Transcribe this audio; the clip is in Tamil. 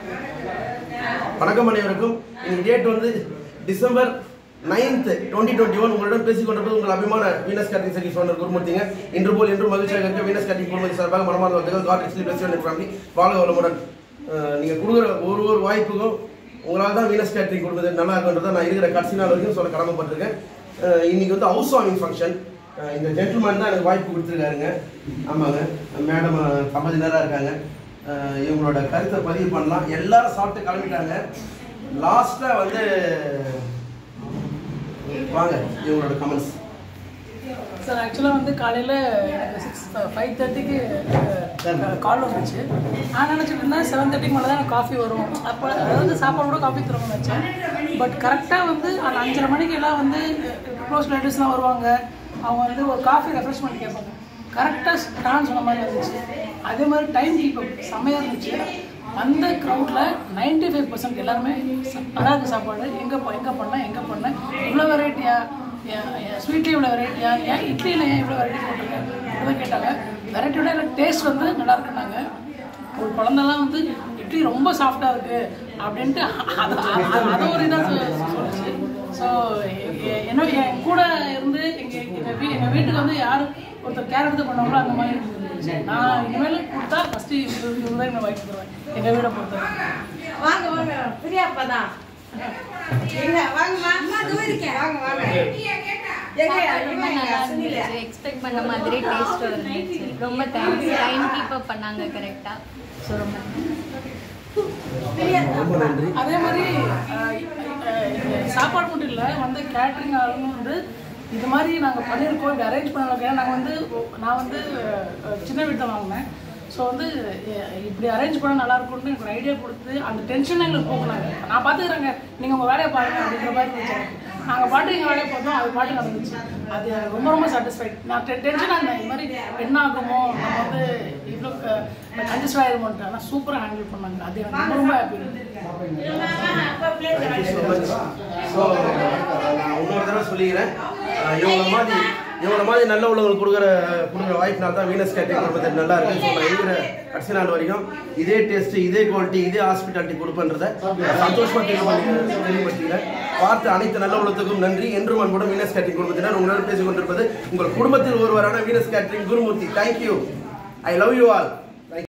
வணக்கம் அனைவருக்கும் இன்னைக்கு டேட் வந்து December ninth twenty twenty one உங்களிடம் பேசிக் கொண்டிருப்பது உங்கள் அபிமான வீனஸ் கேட்டிங் சர்வீஸ் ஓனர் குருமூர்த்திங்க இன்று போல் இன்று மகிழ்ச்சியாக இருக்க வீனஸ் கேட்டிங் குழுமதி சார்பாக மனமார்ந்த வாழ்த்துக்கள் காட் எக்ஸ்லி பிரசிடென்ட் ஃபேமிலி வாழ்க வளமுடன் அஹ், நீங்க கொடுக்குற ஒரு ஒரு வாய்ப்புக்கும் உங்களால் தான் வீனஸ் கேட்டரிங் கொடுக்குறது நல்லா இருக்குன்றதை நான் இருக்கிற கடைசி நாள் வரைக்கும் சொல்ல கடமைப்பட்டிருக்கேன் அஹ், இன்னைக்கு வந்து ஹவுஸ் வார்மிங் ஃபங்க்ஷன் இந்த ஜென்டில்மேன் தான் எனக்கு வாய்ப்பு கொடுத்துருக்காருங்க ஆமாங்க மேடம் சம்பதினராக இருக்காங்க அஹ் இவங்களோட கருத்தை பதிவு பண்ணலாம் எல்லாரும் சாப்பிட்டு கிளம்பிட்டாங்க லாஸ்டா வந்து வாங்க இவங்களோட கமெண்ட்ஸ் சார் ஆக்சுவலாக வந்து காலையில் எனக்கு சிக்ஸ் ஃபைவ் தேர்ட்டிக்கு கால் வந்துச்சு நான் நினச்சிட்டு இருந்தேன் செவன் தேர்ட்டிக்கு மேலே தான் எனக்கு காஃபி வரும் அப்போ அதாவது சாப்பாடு கூட காஃபி தருவோம்னு நினச்சேன் பட் கரெக்டாக வந்து அந்த அஞ்சரை மணிக்கு எல்லாம் வந்து க்ளோஸ் லேடிஸ்லாம் வருவாங்க அவங்க வந்து ஒரு காஃபி ரெஃப்ரெஷ்மெண்ட் கேட்பாங்க கரெக்டாக நான் சொன்ன மாதிரி இருந்துச்சு அதே மாதிரி டைம் கீப் செம்மையாக இருந்துச்சு அந்த க்ரௌடில் நைன்டி ஃபைவ் பர்சன்ட் எல்லாருமே அடாக்கு சாப்பாடு எங்கே எங்கே பண்ணேன் எங்கே பண்ணேன் இவ்வளோ வெரைட்டியா ஸ்வீட்லேயும் இவ்வளோ வெரைட்டியா ஏன் இட்லியில் ஏன் இவ்வளோ வெரைட்டி போட்டிருக்கேன் இப்படிதான் கேட்டாங்க வெரைட்டியோட எனக்கு டேஸ்ட் வந்து நல்லா இருக்குன்னாங்க ஒரு குழந்தெல்லாம் வந்து இட்லி ரொம்ப சாஃப்டாக இருக்குது அப்படின்ட்டு அது அது- அதை ஒரு இதாக சொல்லுச்சு ஸோ என்ன என் கூட இருந்து எங்கள் எங்கள் வீ எங்கள் வீட்டுக்கு வந்து யார் ஒருத்தர் கேர் எடுத்து பண்ணாங்களோ அந்த மாதிரி இருந்துச்சு நான் இனிமேல் கொடுத்தா ஃபஸ்ட்டு இவங்க தான் வாங்கி தருவேன் எங்கள் வீடை பொறுத்தவரை வாங்க வாங்க பிரியாப்பா தான் எங்க வாங்கம்மா வாங்க வாங்க எங்க ரொம்ப நல்லா இருந்துச்சு எக்ஸ்பெக்ட் பண்ண மாதிரி டேஸ்ட் இருந்துச்சு ரொம்ப தேங்க்ஸ் டைம் கீப் அப் பண்ணாங்க கரெக்டா ஸோ ரொம்ப ரொம்ப நன்றி அதே மாதிரி அஹ், அஹ், இங்க சாப்பாடு மட்டும் இல்லை வந்து கேட்ரிங் ஆளுங்க வந்து இது மாதிரி நாங்கள் பண்ணியிருக்கோம் இப்படி அரேஞ்ச் பண்ணலாம் நாங்கள் வந்து நான் வந்து அஹ், சின்ன வீடு தான் வாங்கினேன் ஸோ வந்து அஹ், இப்படி அரேஞ்ச் பண்ணால் நல்லா இருக்கும்னு எனக்கு ஒரு ஐடியா கொடுத்து அந்த டென்ஷனை எங்களுக்கு போக்குனாங்க நான் பார்த்துக்கிறேங்க நீங்கள் உங்கள் வேலையை பாருங்க அப்படின்ற மாதிரி இருந்துச்சு நாங்கள் பாட்டு எங்கள் வேலையை பார்த்தோம் அது பாட்டு நடந்துச்சு அது எனக்கு ரொம்ப ரொம்ப சாட்டிஸ்ஃபைட் நான் டெ டென்ஷனாக இருந்தேன் இது மாதிரி என்ன ஆகுமோ நம்ம வந்து இவ்வளோ கன்ஜஸ்ட் ஆகிருமோன்ட்டு ஆனால் சூப்பராக ஹேண்டில் பண்ணாங்க அது எனக்கு ரொம்ப ரொம்ப happy thank you so much so நான் இன்னொரு தடவை சொல்லிக்கிறேன் அஹ் இவங்கள மாதிரி இவங்கள மாதிரி நல்ல உள்ளவங்களுக்கு கொடுக்குற கொடுக்குற வாய்ப்புனால தான் வீனஸ் கேட்டரிங் கொடுப்பது நல்லா இருக்கு ஸோ நான் இருக்கிற கடைசி நாள் வரைக்கும் இதே டேஸ்ட் இதே குவாலிட்டி இதே ஹாஸ்பிட்டாலிட்டி கொடுப்பேன்றதை நான் சந்தோஷமா ஃபீல் பண்ணி தெளிவுபடுத்திக்கிறேன் பார்த்த அனைத்து நல்ல உள்ளத்துக்கும் நன்றி என்றும் அன்புடன் வீனஸ் கேட்டரிங் குடும்பத்தினர் உங்களோட பேசிக் கொண்டிருப்பது உங்கள் குடும்பத்தில் ஒருவரான Venus catering Gurumurthy thank you I love you all